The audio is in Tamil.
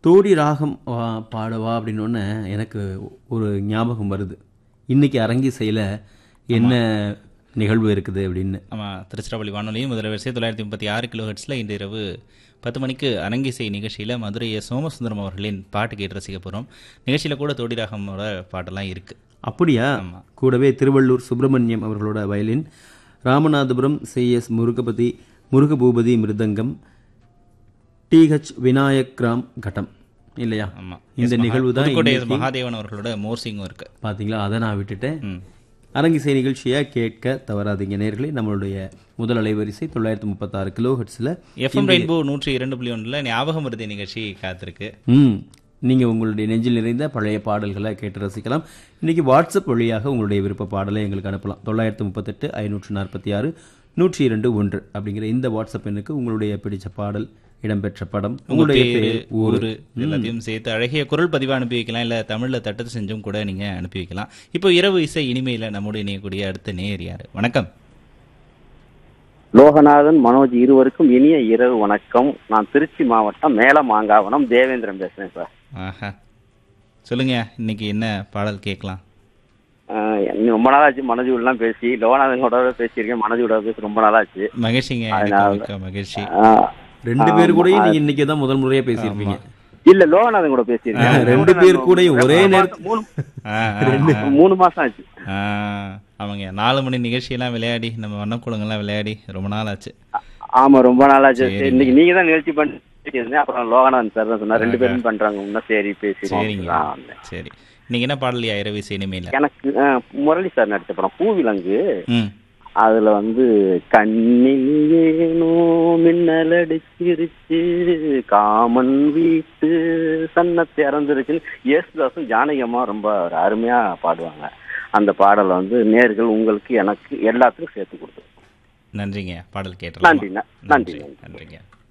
தோடி ராகம் வா பாடவா அப்படின்னோடனே எனக்கு ஒரு ஞாபகம் வருது இன்னைக்கு அரங்கிசையில் என்ன நிகழ்வு இருக்குது அப்படின்னு ஆமாம் திருச்சிராப்பள்ளி வானொலியும் முதல் வரிசை தொள்ளாயிரத்தி முப்பத்தி ஆறு கிலோ ஹெட்ஸில் இன்று இரவு பத்து மணிக்கு அரங்கிசை நிகழ்ச்சியில் மதுரை எஸ். சோமசுந்தரம் அவர்களின் பாட்டு கேட்டு ரசிக்க போகிறோம் நிகழ்ச்சியில் கூட தோடி ராகமோட பாட்டெல்லாம் இருக்குது அப்படியா கூடவே திருவள்ளூர் சுப்பிரமணியம் அவர்களோட violin Ramanathapuram C S Murugapathi Murugaboopathy mridangam TH Vinayak Ram ghatam இல்லையா ஆமாம் இந்த நிகழ்வு தான் புதுக்கோட்டை எஸ். மகாதேவன் அவர்களோட மோர்சிங்கும் இருக்குது பார்த்தீங்களா அதை நான் விட்டுட்டேன் ம் அரங்கிசை நிகழ்ச்சியை கேட்க தவறாதீங்க நேர்களே நம்மளுடைய முதல் அலைவரிசை தொள்ளாயிரத்தி முப்பத்தாறு கிலோ ஹெட்ஸில் எஃப்எம் ரெயின்போ நூற்றி இரண்டு புள்ளி ஒன்றில் ஞாபகம் மருதி நிகழ்ச்சி காத்திருக்கு ம் நீங்கள் உங்களுடைய நெஞ்சில் நிறைந்த பழைய பாடல்களை கேட்டு ரசிக்கலாம் இன்றைக்கி வாட்ஸ்அப் வழியாக உங்களுடைய விருப்ப பாடலை எங்களுக்கு அனுப்பலாம் தொள்ளாயிரத்து முப்பத்தெட்டு ஐநூற்று நாற்பத்தி ஆறு நூற்றி இரண்டு ஒன்று அப்படிங்கிற இந்த வாட்ஸ்அப் எண்ணுக்கு உங்களுடைய பிடிச்ச பாடல் இடம்பெற்ற படம் உங்களுடைய பேர் ஊர் ஊர் எல்லாத்தையும் சேர்த்து அழகிய குரல் பதிவாக அனுப்பி வைக்கலாம் இல்லை தமிழில் தட்டத்து செஞ்சும் கூட நீங்கள் அனுப்பி வைக்கலாம் இப்போ இரவு இசை இனிமையில் நம்முடைய இணையக்கூடிய அடுத்த நேர் யார் வணக்கம் லோகநாதன் மனோஜ் இருவருக்கும் இனிய இரவு வணக்கம் நான் திருச்சி மாவட்டம் மேலமாங்காவனம் தேவேந்திரன் பேசுறேன் சார் ஆஹா சொல்லுங்க இன்னைக்கு என்ன பாடல் கேட்கலாம் ஆஹ் இன்னும் ரொம்ப நாளாச்சு மனோஜோடலாம் பேசி லோகநாதனோட பேசியிருக்கேன் மனோஜோட பேசி ரொம்ப நாளாச்சு மகிழ்ச்சிங்க எனக்கு மிக்க மகிழ்ச்சி ஆஹ் ரெண்டு பேர் கூடயும் நீங்கள் இன்னைக்கு தான் முதல் முறையாக பேசியிருப்பீங்க இல்ல லோகநாதன் கூட பேசியிருக்கேன் ரெண்டு பேர் கூடயும் ஒரே நேரத்தில் மூணு ஆ, ஆ, மூணு மாசம் ஆச்சு ஆ, ஆமாங்க நாலு மணி நிகழ்ச்சியெல்லாம் விளையாடி நம்ம வண்ணக்குளங்கள்லாம் விளையாடி ரொம்ப நாள் ஆச்சு ஆமா ரொம்ப நாளாச்சு சரி, இன்னைக்கு நீங்க தான் நிகழ்ச்சி பண்ணி அப்புறம் லோகநாதன் சார் தான் சொன்னார் ரெண்டு பேரும் பண்றாங்க இன்னும் சரி சரிங்க பேசி சரி இன்னைக்கு என்ன பாடலையா இரவு இசை இனிமையில் எனக்கு ஆஹ், முரளி சார் நடிச்ச படம் பூவிலங்கு ம் அதுல வந்து கண்ணில் ஏனோ மின்னல் அடிச்சிருச்சு காமன் வீட்டு சன்ன திறந்துருச்சுன்னு இயேசுதாசும் ஜானகியம்மா ரொம்ப ஒரு அருமையா பாடுவாங்க அந்த பாடலை வந்து நேர்கள் உங்களுக்கு எனக்கு எல்லாத்துக்கும் சேர்த்து கொடுத்து நன்றிங்க பாடல் கேட்டலாம் நன்றி நன்றி நன்றிங்க